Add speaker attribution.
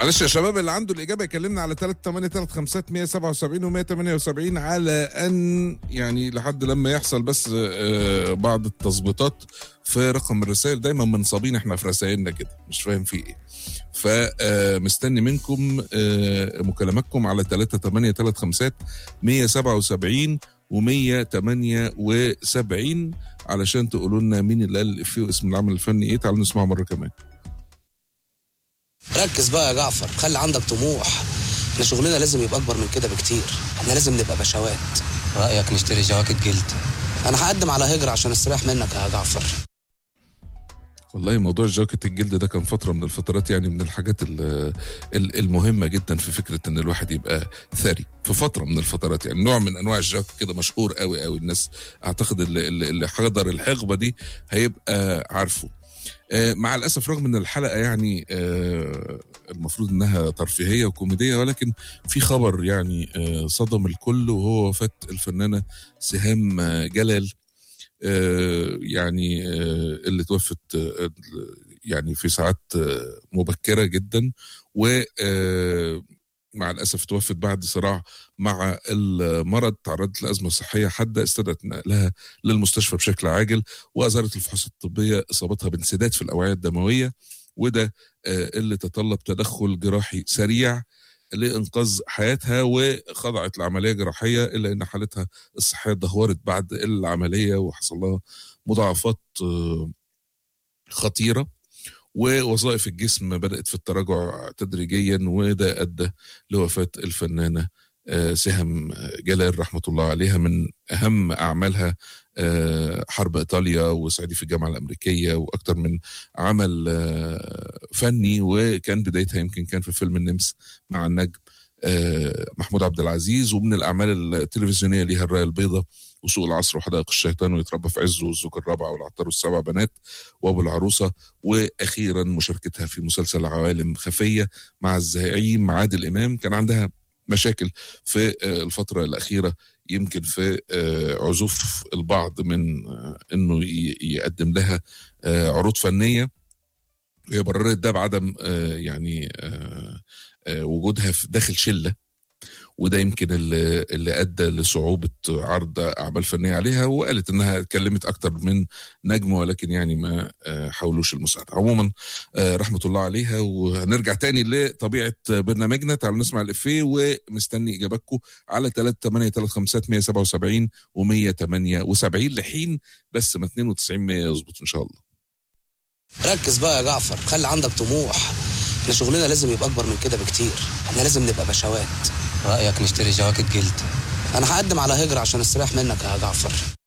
Speaker 1: معلش يا شباب اللي عنده الاجابه يكلمنا على 3 8 3 5 177 و 178 على ان يعني لحد لما يحصل بس آه، بعض التظبيطات في رقم الرسائل دايما منصابين احنا في رسائلنا كده مش فاهم في ايه فمستني منكم آه، مكالماتكم على 3 8 3 5 177 و 178 علشان تقولوا لنا مين اللي قال الافيه واسم العمل الفني ايه تعالوا نسمعه مره كمان
Speaker 2: ركز بقى يا جعفر خلي عندك طموح احنا شغلنا لازم يبقى اكبر من كده بكتير احنا لازم نبقى بشوات
Speaker 3: رأيك نشتري جواكت جلد
Speaker 2: انا هقدم على هجرة عشان استريح منك يا جعفر
Speaker 1: والله موضوع جاكيت الجلد ده كان فترة من الفترات يعني من الحاجات ال- ال- المهمة جدا في فكرة ان الواحد يبقى ثري في فترة من الفترات يعني نوع من انواع الجاكيت كده مشهور قوي قوي الناس اعتقد اللي, اللي اللي حضر الحقبة دي هيبقى عارفه آه، مع الاسف رغم ان الحلقه يعني آه، المفروض انها ترفيهيه وكوميديه ولكن في خبر يعني آه، صدم الكل وهو وفاه الفنانه سهام آه، جلال آه، يعني آه، اللي توفت آه، يعني في ساعات آه، مبكره جدا و آه، مع الاسف توفت بعد صراع مع المرض تعرضت لازمه صحيه حاده استدعت نقلها للمستشفى بشكل عاجل واظهرت الفحوصات الطبيه اصابتها بانسداد في الاوعيه الدمويه وده آه، اللي تطلب تدخل جراحي سريع لانقاذ حياتها وخضعت لعمليه جراحيه الا ان حالتها الصحيه اتدهورت بعد العمليه وحصل لها مضاعفات آه، خطيره ووظائف الجسم بدات في التراجع تدريجيا وده ادى لوفاه الفنانه آه، سهم جلال رحمه الله عليها من اهم اعمالها آه، حرب ايطاليا وصعيدي في الجامعه الامريكيه واكثر من عمل آه، فني وكان بدايتها يمكن كان في فيلم النمس مع النجم آه، محمود عبد العزيز ومن الاعمال التلفزيونيه ليها الرايه البيضاء وسوق العصر وحدائق الشيطان ويتربى في عزه والزوجة الرابعة والعطار والسبع بنات وأبو العروسة وأخيرا مشاركتها في مسلسل عوالم خفية مع الزعيم عادل إمام كان عندها مشاكل في آه، الفترة الأخيرة يمكن في آه، عزوف البعض من آه، انه ي- يقدم لها آه، عروض فنيه هي بررت ده بعدم آه، يعني آه، آه، وجودها في داخل شله وده يمكن اللي, اللي ادى لصعوبه عرض اعمال فنيه عليها وقالت انها اتكلمت اكتر من نجم ولكن يعني ما آه، حاولوش المساعده عموما آه، رحمه الله عليها وهنرجع تاني لطبيعه برنامجنا تعالوا نسمع الافيه ومستني اجاباتكم على 3 8 3 5 177 و178 لحين بس ما 92 100 يظبط ان شاء الله
Speaker 2: ركز بقى يا جعفر خلي عندك طموح احنا شغلنا لازم يبقى اكبر من كده بكتير احنا لازم نبقى بشوات
Speaker 3: رأيك نشتري جواكت جلد
Speaker 2: انا هقدم على هجرة عشان استريح منك يا جعفر